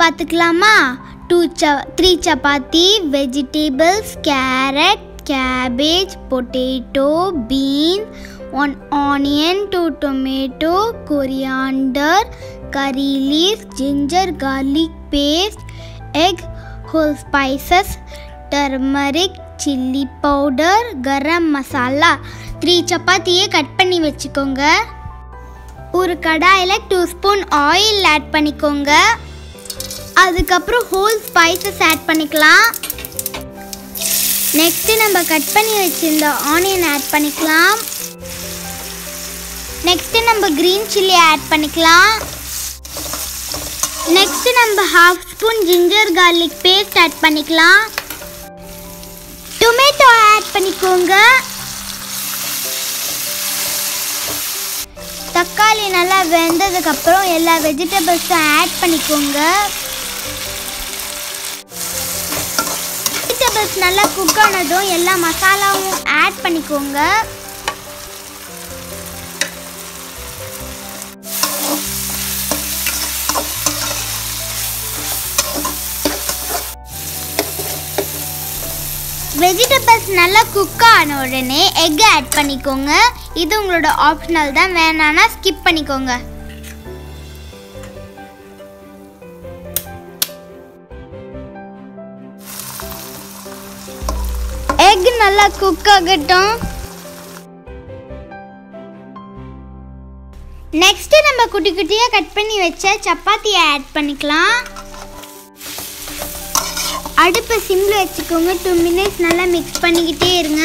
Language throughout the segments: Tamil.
பார்த்துக்கலாமா டூ ச three chapati vegetables carrot cabbage potato bean one onion two tomato coriander curry leaves ginger garlic paste egg whole spices turmeric chilli powder garam masala three சப்பாத்தியை கட் பண்ணி வச்சுக்கோங்க ஒரு கடாயில் டூ ஸ்பூன் ஆயில் ஆட் பண்ணிக்கோங்க அதுக்கப்புறம் ஹோல் ஸ்பைசஸ் ஆட் பண்ணிக்கலாம் நெக்ஸ்ட்டு நம்ம கட் பண்ணி வச்சிருந்த ஆனியன் ஆட் பண்ணிக்கலாம் நெக்ஸ்ட்டு நம்ம க்ரீன் சில்லி ஆட் பண்ணிக்கலாம் நெக்ஸ்ட்டு நம்ம half spoon ginger garlic paste add பண்ணிக்கலாம் டொமேட்டோ ஆட் பண்ணிக்கோங்க தக்காளி நல்லா வெந்ததுக்கப்புறம் எல்லா வெஜிடபிள்ஸும் ஆட் பண்ணிக்கோங்க வெஜிடபிள்ஸ் நல்லா குக் ஆனதும் எல்லா மசாலாவும் ஆட் பண்ணிக்கோங்க வெஜிடபிள்ஸ் நல்லா குக் ஆன உடனே எக் ஆட் பண்ணிக்கோங்க இது உங்களோட ஆப்ஷனல் தான் வேணான்னா ஸ்கிப் பண்ணிக்கோங்க எக் நல்லா குக் ஆகட்டும் நெக்ஸ்ட் நம்ம குட்டி குட்டியா கட் பண்ணி வச்ச சப்பாத்தியை ஆட் பண்ணிக்கலாம் அடுப்பை சிம்ல வச்சுக்கோங்க டூ மினிட்ஸ் நல்லா மிக்ஸ் பண்ணிக்கிட்டே இருங்க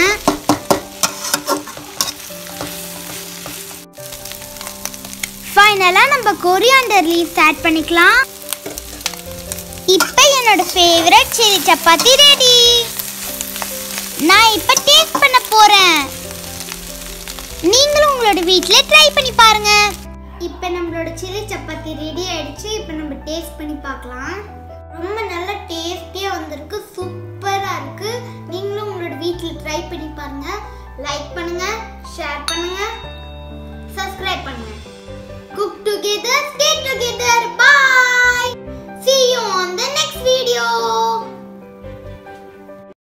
ஃபைனலாக நம்ம கொரியாண்டர் லீவ்ஸ் ஆட் பண்ணிக்கலாம் இப்போ என்னோட ஃபேவரட் சில்லி சப்பாத்தி ரெடி நான் இப்போ டேஸ்ட் பண்ண போறேன் நீங்களும் உங்களோட வீட்டில் ட்ரை பண்ணி பாருங்க இப்போ நம்மளோட சில்லி சப்பாத்தி ரெடி ஆயிடுச்சு இப்போ நம்ம டேஸ்ட் பண்ணி பார்க்கலாம் ரொம்ப நல்ல டேஸ்டியாக வந்திருக்கு சூப்பராக இருக்கு நீங்களும் உங்களோட வீட்டில் ட்ரை பண்ணி பாருங்க லைக் பண்ணுங்க ஷேர் பண்ணுங்க சப்ஸ்கிரைப் பண்ணுங்க குக் டுகெதர்